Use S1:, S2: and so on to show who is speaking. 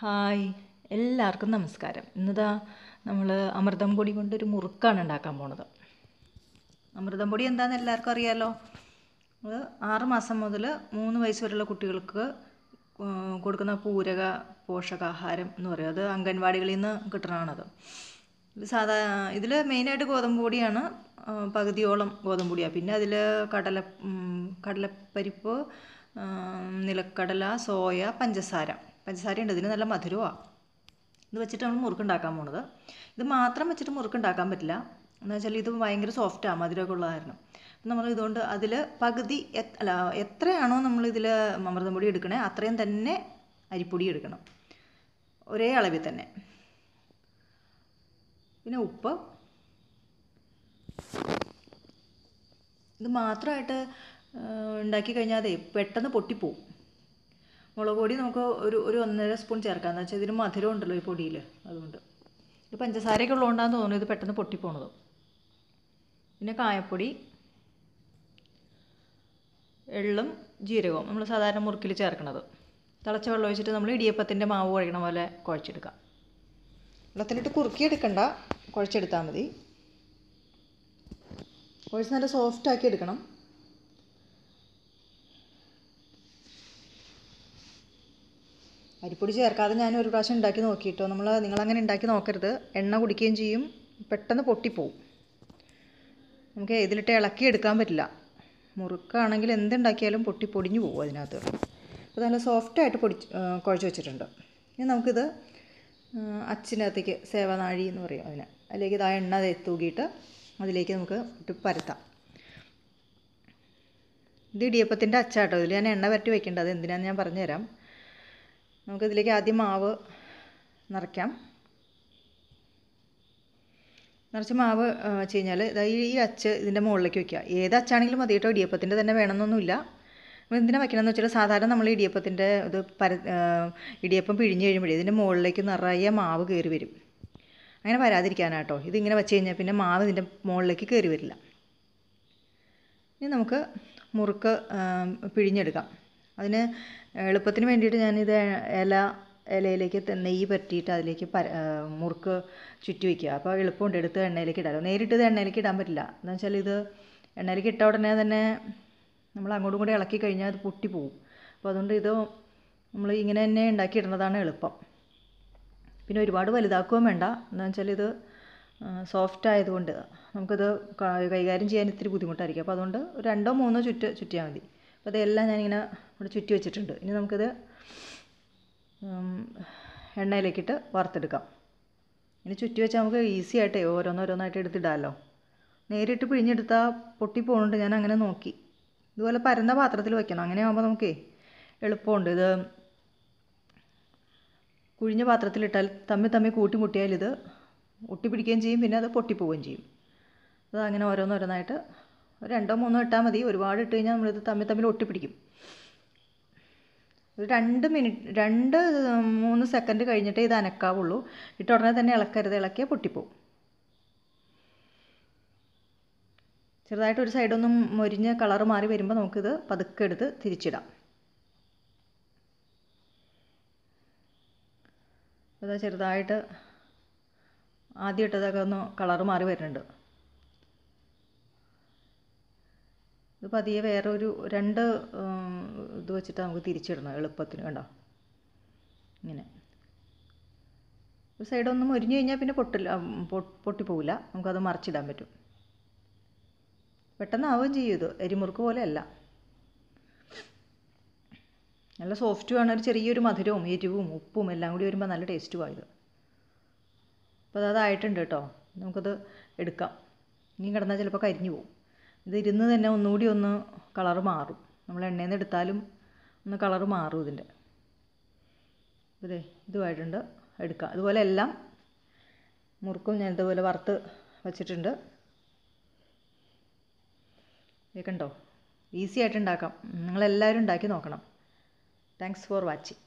S1: hi എല്ലാവർക്കും നമസ്കാരം ഇന്നിതാ നമ്മൾ അമൃതം പൊടി കൊണ്ടൊരു മുറുക്കാണ് ഉണ്ടാക്കാൻ പോണത് അമൃതം പൊടി എന്താണെന്ന് എല്ലാവർക്കും അറിയാമല്ലോ അത് ആറ് മാസം മുതൽ മൂന്ന് വയസ്സ് വരെയുള്ള കുട്ടികൾക്ക് ഉം, കൊടുക്കുന്ന പൂരക പോഷകാഹാരം എന്ന് പറയും അത് അംഗൻവാടികളിൽ നിന്ന് കിട്ടണതാണത് ഇത് സാധാ ഇതിൽ മെയിനായിട്ട് ഗോതമ്പ് പൊടിയാണ് ആ, പകുതിയോളം ഗോതമ്പ് പൊടിയാണ് പിന്നെ അതിൽ കടല ഉം, കടലപ്പരിപ്പ് ആ, നിലക്കടല സോയ പഞ്ചസാര പഞ്ചസാര ഉണ്ട് ഇതിന് നല്ല മധുരമാണ് ഇത് വെച്ചിട്ട് നമ്മൾ മുറുക്കുണ്ടാക്കാൻ പോണത് ഇത് മാത്രം വെച്ചിട്ട് മുറുക്കുണ്ടാക്കാൻ പറ്റില്ല എന്ന് വെച്ചാൽ ഇത് ഭയങ്കര സോഫ്റ്റാണ് മധുരമൊക്കെ ഉള്ള കാരണം അപ്പം നമ്മൾ ഇതുകൊണ്ട് അതിൽ പകുതി എ- അല്ല എത്രയാണോ നമ്മൾ ഇതിൽ അമൃതം പൊടി എടുക്കണേ അത്രയും തന്നെ അരിപ്പൊടി എടുക്കണം ഒരേ അളവിൽ തന്നെ പിന്നെ ഉപ്പ് ഇത് മാത്രമായിട്ട് ഉണ്ടാക്കി കഴിഞ്ഞാൽ അതെ പെട്ടെന്ന് പൊട്ടിപ്പോവും മുളക് പൊടി നമുക്ക് ഒരു ഒരു ഒന്നര സ്പൂൺ ചേർക്കാം എന്ന് വെച്ചാൽ ഇതിന് മധുരം ഉണ്ടല്ലോ ഈ പൊടിയിൽ അതുകൊണ്ട് ഇത് പഞ്ചസാരയൊക്കെ ഉള്ളതുകൊണ്ടാന്ന് തോന്നുന്നു ഇത് പെട്ടെന്ന് പൊട്ടിപ്പോണത് പിന്നെ കായപ്പൊടി എള്ളും ജീരകവും നമ്മൾ സാധാരണ മുറുക്കിൽ ചേർക്കണത് തിളച്ച വെള്ളം ഒഴിച്ചിട്ട് നമ്മൾ ഇടിയപ്പത്തിൻ്റെ മാവ് കുഴക്കണ പോലെ കുഴച്ചെടുക്കാം വെള്ളത്തിലിട്ട് കുറുക്കിയെടുക്കണ്ട കുഴച്ചെടുത്താൽ മതി കുഴച്ച് നല്ല സോഫ്റ്റ് ആക്കി എടുക്കണം അരിപ്പൊടി ചേർക്കാതെ ഞാൻ ഒരു പ്രാവശ്യം ഉണ്ടാക്കി നോക്കിയിട്ടോ നമ്മൾ നിങ്ങളങ്ങനെ ഉണ്ടാക്കി നോക്കരുത് എണ്ണ കുടിക്കുകയും ചെയ്യും പെട്ടെന്ന് പൊട്ടിപ്പോവും നമുക്ക് ഇതിലിട്ട് ഇളക്കി എടുക്കാൻ പറ്റില്ല മുറുക്കാണെങ്കിൽ എന്തുണ്ടാക്കിയാലും പൊട്ടി പൊടിഞ്ഞു പോകും അതിനകത്ത് അപ്പോൾ നല്ല സോഫ്റ്റായിട്ട് പൊടി കുഴച്ച് വെച്ചിട്ടുണ്ട് ഇനി നമുക്കിത് ആ, അച്ചിനകത്തേക്ക് സേവനാഴി എന്ന് പറയും അതിന് അതിലേക്ക് ഇതാ എണ്ണ തേ- തൂകിയിട്ട് അതിലേക്ക് നമുക്ക് ഇട്ട് പരത്താം ഇത് ഇടിയപ്പത്തിൻ്റെ അച്ചാട്ടോ ഇതിൽ ഞാൻ എണ്ണ പരട്ടി വെക്കേണ്ടത് എന്തിനാണെന്ന് ഞാൻ പറഞ്ഞുതരാം നമുക്കിതിലേക്ക് ആദ്യം മാവ് നിറയ്ക്കാം നിറച്ച് മാവ് ആ, വെച്ച് കഴിഞ്ഞാൽ ഇതാ ഈ ഈ അച്ച് ഇതിൻ്റെ മുകളിലേക്ക് വെക്കുക ഏത് അച്ചാണെങ്കിലും മതി കേട്ടോ ഇടിയപ്പത്തിൻ്റെ തന്നെ വേണമെന്നൊന്നുമില്ല അപ്പോൾ എന്തിനാ വെക്കണമെന്ന് വെച്ചാൽ സാധാരണ നമ്മൾ ഇടിയപ്പത്തിൻ്റെ ഇത് പര ആ, ഇടിയപ്പം പിഴിഞ്ഞ് കഴിയുമ്പോഴേ ഇതിൻ്റെ മുകളിലേക്ക് നിറയെ മാവ് കയറി വരും അങ്ങനെ വരാതിരിക്കാനാട്ടോ ഇതിങ്ങനെ വെച്ച് കഴിഞ്ഞാൽ പിന്നെ മാവ് ഇതിൻ്റെ മുകളിലേക്ക് കയറി വരില്ല ഇനി നമുക്ക് മുറുക്ക് ആ, പിഴിഞ്ഞെടുക്കാം അതിന് എളുപ്പത്തിന് വേണ്ടിയിട്ട് ഞാനിത് ഇല ഇലയിലേക്ക് ത- നെയ്യ് പരട്ടിയിട്ട് അതിലേക്ക് പര ആ, മുറുക്ക് ചുറ്റി വയ്ക്കുക അപ്പോൾ എളുപ്പമുണ്ട് എടുത്ത് എണ്ണയിലേക്ക് ഇടാമല്ലോ നേരിട്ട് ഇത് എണ്ണയിലേക്ക് ഇടാൻ പറ്റില്ല എന്ന് വെച്ചാൽ ഇത് എണ്ണയിലേക്ക് ഇട്ട ഉടനെ തന്നെ നമ്മൾ അങ്ങോട്ടും കൂടി ഇളക്കി കഴിഞ്ഞാൽ അത് പൊട്ടിപ്പോവും അപ്പോൾ അതുകൊണ്ട് ഇത് നമ്മൾ ഇങ്ങനെ തന്നെ ഉണ്ടാക്കി ഇടുന്നതാണ് എളുപ്പം പിന്നെ ഒരുപാട് വലുതാക്കുകയും വേണ്ട എന്ന് വെച്ചാൽ ഇത് സോഫ്റ്റ് ആയതുകൊണ്ട് നമുക്കിത് ക- കൈകാര്യം ചെയ്യാൻ ഇത്തിരി ബുദ്ധിമുട്ടായിരിക്കും അപ്പോൾ അതുകൊണ്ട് ഒരു രണ്ടോ മൂന്നോ ചുറ്റ് ചുറ്റിയാൽ മതി അപ്പോൾ അതെല്ലാം ഞാനിങ്ങനെ ഇവിടെ ചുറ്റി വെച്ചിട്ടുണ്ട് ഇനി നമുക്കിത് ഉം, എണ്ണയിലേക്കിട്ട് വറുത്തെടുക്കാം ഇനി ചുറ്റി വെച്ചാൽ നമുക്ക് ഈസി ആയിട്ടേ ഓരോന്നോരോന്നായിട്ട് എടുത്തിടാമല്ലോ നേരിട്ട് പിഴിഞ്ഞെടുത്താൽ പൊട്ടിപ്പോകുന്നുണ്ട് ഞാൻ അങ്ങനെ നോക്കി ഇതുപോലെ പരന്ന പാത്രത്തിൽ വെക്കണം അങ്ങനെ ആകുമ്പോൾ നമുക്കേ എളുപ്പമുണ്ട് ഇത് കുഴിഞ്ഞ പാത്രത്തിലിട്ടാൽ തമ്മിൽ തമ്മിൽ കൂട്ടി മുട്ടിയാൽ ഇത് ഒട്ടിപ്പിടിക്കുകയും ചെയ്യും പിന്നെ അത് പൊട്ടിപ്പോവുകയും ചെയ്യും അത് അങ്ങനെ ഓരോന്നോരോന്നായിട്ട് ഒരു രണ്ടോ മൂന്നോ ഇട്ടാൽ മതി ഒരുപാട് ഇട്ട് കഴിഞ്ഞാൽ നമ്മളിത് തമ്മിൽ തമ്മിൽ ഒട്ടിപ്പിടിക്കും ഒരു രണ്ട് മിനിറ്റ് രണ്ട് മൂന്ന് സെക്കൻഡ് കഴിഞ്ഞിട്ടേ ഇത് അനക്കാവുള്ളൂ ഇട്ട ഉടനെ തന്നെ ഇളക്കരുത് ഇളക്കിയാൽ പൊട്ടിപ്പോവും ചെറുതായിട്ട് ഒരു സൈഡൊന്നും മൊരിഞ്ഞ് കളറ് മാറി വരുമ്പോൾ നമുക്കിത് പതുക്കെ എടുത്ത് തിരിച്ചിടാം അതാ ചെറുതായിട്ട് ആദ്യം ഇട്ടതൊക്കെ ഒന്ന് കളറ് മാറി വരുന്നുണ്ട് ഇത് പതിയെ വേറെ ഒരു രണ്ട് ഉം, ഇത് വെച്ചിട്ട് നമുക്ക് തിരിച്ചിടണം എളുപ്പത്തിന് കണ്ടോ ഇങ്ങനെ ഒരു സൈഡ് ഒന്ന് മുരിഞ്ഞു കഴിഞ്ഞാൽ പിന്നെ പൊട്ടില്ല ഉം, പൊ- പൊട്ടിപ്പോവില്ല നമുക്കത് മറിച്ചിടാൻ പറ്റും പെട്ടെന്ന് ആവുകയും ചെയ്യും ഇത് എരിമുറുക്ക് പോലെ അല്ല നല്ല സോഫ്റ്റുമാണ് ഒരു ചെറിയൊരു മധുരവും എരിവും ഉപ്പും എല്ലാം കൂടി വരുമ്പോൾ നല്ല ടേസ്റ്റുമാണ് ഇത് അപ്പോൾ അതായിട്ടുണ്ട് കേട്ടോ നമുക്കത് എടുക്കാം ഇനി കിടന്നാൽ ചിലപ്പോൾ കരിഞ്ഞു പോകും ഇത് ഇരുന്ന് തന്നെ ഒന്നുകൂടി ഒന്ന് കളറ് മാറും നമ്മൾ എണ്ണയിൽ നിന്ന് എടുത്താലും ഒന്ന് കളറ് മാറും ഇതിൻ്റെ ഇതേ ഇതുമായിട്ടുണ്ട് എടുക്കാം അതുപോലെ എല്ലാം മുറുക്കും ഞാൻ ഇതുപോലെ വറുത്ത് വച്ചിട്ടുണ്ട് ഇത് കണ്ടോ ഈസി ആയിട്ട് ഉണ്ടാക്കാം നിങ്ങളെല്ലാവരും ഉണ്ടാക്കി നോക്കണം താങ്ക്സ് ഫോർ വാച്ചിങ്